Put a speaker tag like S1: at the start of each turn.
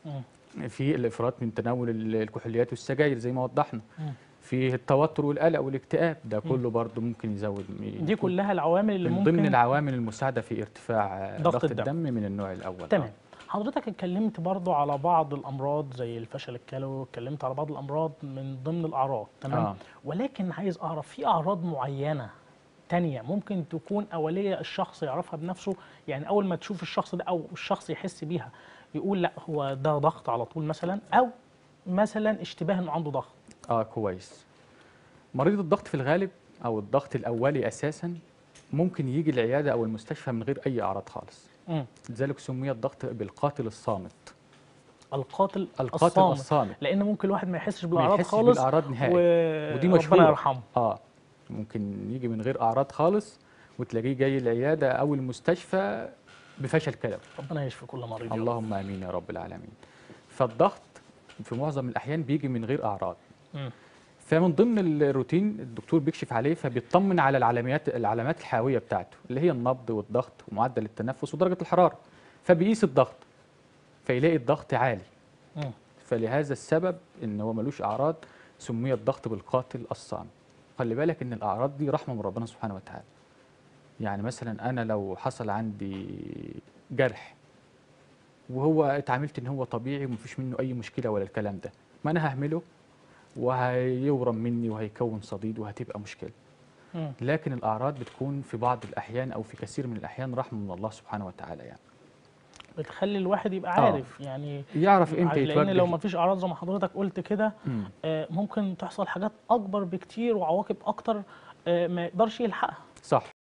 S1: مم.
S2: في الافراط من تناول ال- الكحوليات والسجاير زي ما وضحنا
S1: مم.
S2: في التوتر والقلق والاكتئاب ده
S1: مم.
S2: كله برضه ممكن يزود
S1: دي كلها العوامل اللي
S2: من
S1: ممكن
S2: ضمن العوامل المساعده في ارتفاع
S1: ضغط
S2: ضغط,
S1: الدم.
S2: الدم. من النوع الاول
S1: تمام حضرتك اتكلمت برضو على بعض الامراض زي الفشل الكلوي اتكلمت على بعض الامراض من ضمن الاعراض تمام
S2: آه.
S1: ولكن عايز اعرف في اعراض معينه تانية ممكن تكون اوليه الشخص يعرفها بنفسه يعني اول ما تشوف الشخص ده او الشخص يحس بيها يقول لا هو ده ضغط على طول مثلا او مثلا اشتباه انه عنده ضغط
S2: اه كويس مريض الضغط في الغالب او الضغط الاولي اساسا ممكن يجي العياده او المستشفى من غير اي اعراض خالص
S1: مم.
S2: لذلك سمي الضغط بالقاتل الصامت
S1: القاتل
S2: القاتل
S1: الصامت
S2: الصامت
S1: لان ممكن الواحد ما يحسش
S2: ما
S1: بالاعراض
S2: يحسش
S1: خالص
S2: بالاعراض نهائي
S1: و...
S2: ودي
S1: ربنا
S2: مشهورة.
S1: يرحمه
S2: اه ممكن يجي من غير اعراض خالص وتلاقيه جاي العياده او المستشفى بفشل كلوي
S1: ربنا يشفي كل مريض يا رب.
S2: اللهم امين يا رب العالمين فالضغط في معظم الاحيان بيجي من غير اعراض
S1: مم.
S2: فمن ضمن الروتين الدكتور بيكشف عليه فبيطمن على العلامات العلامات الحيويه بتاعته اللي هي النبض والضغط ومعدل التنفس ودرجه الحراره فبيقيس الضغط فيلاقي الضغط عالي
S1: مم.
S2: فلهذا السبب ان هو ملوش اعراض سمي الضغط بالقاتل الصامت خلي بالك ان الاعراض دي رحمه من ربنا سبحانه وتعالى يعني مثلا انا لو حصل عندي جرح وهو اتعاملت ان هو طبيعي ومفيش منه اي مشكله ولا الكلام ده ما انا ههمله وهيورم مني وهيكون صديد وهتبقى مشكله
S1: مم.
S2: لكن الاعراض بتكون في بعض الاحيان او في كثير من الاحيان رحمه من الله سبحانه وتعالى يعني
S1: بتخلي الواحد يبقى
S2: آه.
S1: عارف يعني
S2: يعرف امتى
S1: لان لو
S2: يتوجه
S1: ما فيش اعراض زي ما حضرتك قلت كده
S2: مم.
S1: آه، ممكن تحصل حاجات اكبر بكتير وعواقب اكتر آه، ما يقدرش يلحقها
S2: صح